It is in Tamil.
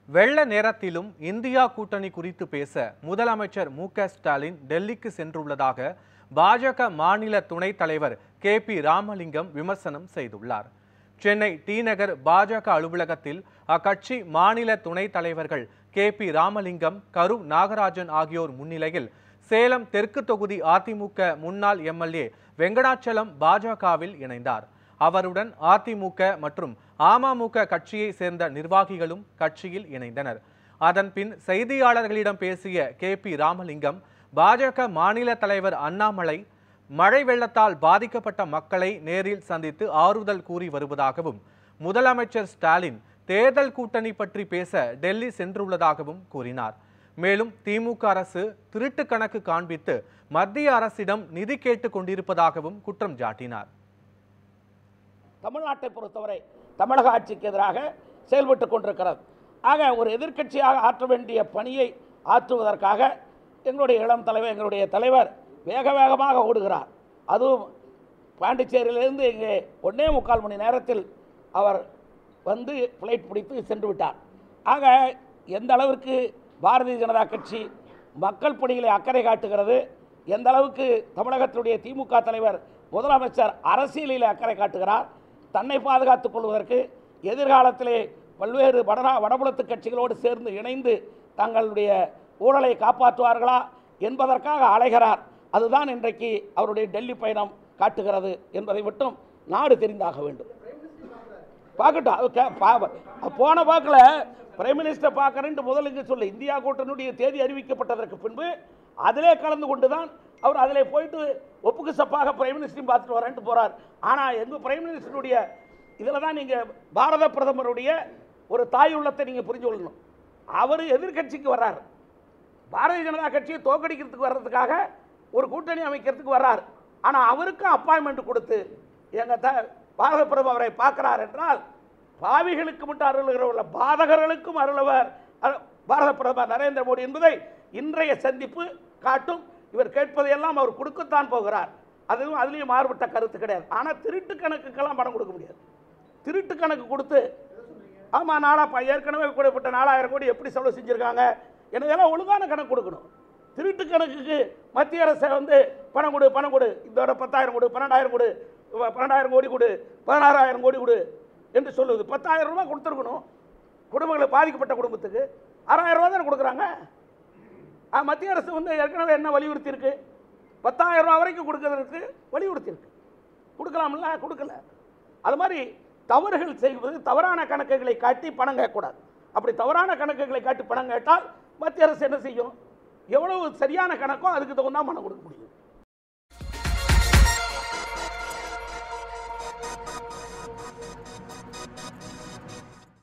வெள்ள நேரத்திலும் இந்தியா கூட்டணி குறித்து பேச முதலமைச்சர் மு க ஸ்டாலின் டெல்லிக்கு சென்றுள்ளதாக பாஜக மாநில துணைத் தலைவர் கே பி ராமலிங்கம் விமர்சனம் செய்துள்ளார் சென்னை டி நகர் பாஜக அலுவலகத்தில் அக்கட்சி மாநில துணைத் தலைவர்கள் கே பி ராமலிங்கம் கரு நாகராஜன் ஆகியோர் முன்னிலையில் சேலம் தெற்கு தொகுதி அதிமுக முன்னாள் எம்எல்ஏ வெங்கடாச்சலம் பாஜகவில் இணைந்தார் அவருடன் அதிமுக மற்றும் அமமுக கட்சியை சேர்ந்த நிர்வாகிகளும் கட்சியில் இணைந்தனர் அதன் பின் செய்தியாளர்களிடம் பேசிய கே பி ராமலிங்கம் பாஜக மாநில தலைவர் அண்ணாமலை மழை வெள்ளத்தால் பாதிக்கப்பட்ட மக்களை நேரில் சந்தித்து ஆறுதல் கூறி வருவதாகவும் முதலமைச்சர் ஸ்டாலின் தேர்தல் கூட்டணி பற்றி பேச டெல்லி சென்றுள்ளதாகவும் கூறினார் மேலும் திமுக அரசு திருட்டு கணக்கு காண்பித்து மத்திய அரசிடம் நிதி கேட்டுக் கொண்டிருப்பதாகவும் குற்றம் சாட்டினார் தமிழ்நாட்டை பொறுத்தவரை தமிழக ஆட்சிக்கு எதிராக செயல்பட்டு கொண்டிருக்கிறது ஆக ஒரு எதிர்க்கட்சியாக ஆற்ற வேண்டிய பணியை ஆற்றுவதற்காக எங்களுடைய இளம் தலைவர் எங்களுடைய தலைவர் வேக வேகமாக ஓடுகிறார் அதுவும் பாண்டிச்சேரியிலிருந்து இங்கே ஒன்றே முக்கால் மணி நேரத்தில் அவர் வந்து ஃப்ளைட் பிடித்து சென்று விட்டார் ஆக எந்த அளவிற்கு பாரதிய ஜனதா கட்சி மக்கள் பணிகளை அக்கறை காட்டுகிறது எந்த அளவுக்கு தமிழகத்தினுடைய திமுக தலைவர் முதலமைச்சர் அரசியலில் அக்கறை காட்டுகிறார் தன்னை பாதுகாத்துக் கொள்வதற்கு எதிர்காலத்திலே பல்வேறு வடநா வடபுலத்து கட்சிகளோடு சேர்ந்து இணைந்து தங்களுடைய ஊழலை காப்பாற்றுவார்களா என்பதற்காக அலைகிறார் அதுதான் இன்றைக்கு அவருடைய டெல்லி பயணம் காட்டுகிறது என்பதை மட்டும் நாடு தெரிந்தாக வேண்டும் பார்க்கட்டும் அது கே- பா- அது போன வாக்கில் பிரைம் மினிஸ்டர் பார்க்கறேன்ட்டு முதலுங்க சொல்ல இந்தியா கூட்டணியுடைய தேதி அறிவிக்கப்பட்டதற்கு பின்பு அதிலே கலந்து கொண்டு தான் அவர் அதிலே போயிட்டு ஒப்புக்கு சப்பாக பிரைம் மினிஸ்டரையும் பார்த்துட்டு வரேன்ட்டு போறார் ஆனால் எங்கள் பிரைம் மினிஸ்டருடைய இதில் தான் நீங்கள் பாரத பிரதமருடைய ஒரு தாய் உள்ளத்தை நீங்கள் புரிஞ்சு கொள்ளணும் அவர் எதிர்க்கட்சிக்கு வர்றார் பாரதிய ஜனதா கட்சியை தோக்கடிக்கிறதுக்கு வர்றதுக்காக ஒரு கூட்டணி அமைக்கிறதுக்கு வர்றார் ஆனால் அவருக்கும் அப்பாயின்மெண்ட் கொடுத்து எங்கள் த பாரத பிரதமர் அவரை பார்க்கிறார் என்றால் பாவிகளுக்கு மட்டும் அருளுகிறவர்கள் பாதகர்களுக்கும் அருளவர் அரு- பாரத பிரதமர் நரேந்திர மோடி என்பதை இன்றைய சந்திப்பு காட்டும் இவர் கேட்பதையெல்லாம் அவர் கொடுக்கத்தான் போகிறார் அதுவும் அதுலேயும் மாறுபட்ட கருத்து கிடையாது ஆனால் திருட்டு கணக்குக்கெல்லாம் பணம் கொடுக்க முடியாது திருட்டு கணக்கு கொடுத்து ஆமாம் நாளா ப- ஏற்கனவே கூடப்பட்ட நாலாயிரம் கோடி எப்படி செலவு செஞ்சுருக்காங்க எனதெல்லாம் ஒழுங்கான கணக்கு கொடுக்கணும் திருட்டு கணக்குக்கு மத்திய அரசை வந்து பணம் கொடு பணம் கொடு இதோட பத்தாயிரம் கொடு பன்னெண்டாயிரம் கொடு ப- பன்னெண்டாயிரம் கோடி கொடு பதினாறாயிரம் கோடி கொடு என்று சொல்லுவது பத்தாயிரம் ரூபாய் கொடுத்துருக்கணும் குடும்பங்களுக்கு பாதிக்கப்பட்ட குடும்பத்துக்கு ஆறாயிரம் ரூபா தானே கொடுக்குறாங்க ஆ, மத்திய அரசு வந்து ஏற்கனவே என்ன வலியுறுத்தி இருக்கு பத்தாயிரம் ரூபா வரைக்கும் கொடுக்கறதுக்கு வலியுறுத்தி இருக்கு கொடுக்கலாம்ல கொடுக்கல அது மாதிரி தவறுகள் செய்வது தவறான கணக்குகளை காட்டி பணம் கேட்கக்கூடாது அப்படி தவறான கணக்குகளை காட்டி பணம் கேட்டால் மத்திய அரசு என்ன செய்யும் எவ்வளவு சரியான கணக்கோ அதுக்கு தகுந்தா பணம் கொடுக்க முடியும்